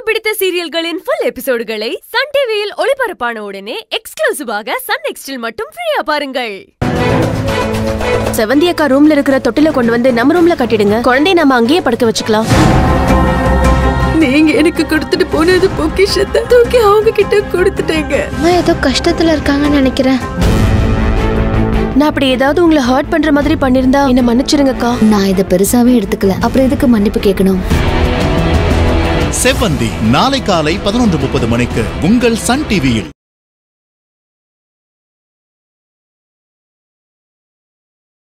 பிடித்த சீரியல்களின் full எபிசோடுகளை Sun டிவியில் ஒளிபரப்பான உடனே எக்ஸ்க்ளூசிவாக சன் நெக்ஸ்டில் மட்டும் ஃப்ரீயா பாருங்கள் செவந்தி அக்கா ரூம்ல இருக்கிற தொட்டில கொண்டு வந்து நம்ம ரூம்ல கட்டிடுங்க குழந்தைய நம்ம அங்கேயே படுக்க வச்சுக்கலாம் நீங்க எனக்கு கொடுத்துட்டு போனது பொக்கிஷத்தை தூக்கி அவங்க கிட்ட கொடுத்துட்டேங்க அம்மா ஏதோ கஷ்டத்துல இருக்காங்கன்னு நினைக்கிறேன் நான் அப்படி ஏதாவது உங்களை ஹர்ட் பண்ற மாதிரி பண்ணிருந்தா என்ன மன்னிச்சிருங்கக்கா நான் இதை பெருசாவே எடுத்துக்கல அப்புறம் எதுக்கு மன்னிப்பு கேட்கணும் செவ்வந்தி நாளை காலை பதினொன்று முப்பது மணிக்கு உங்கள் சன் டிவியில்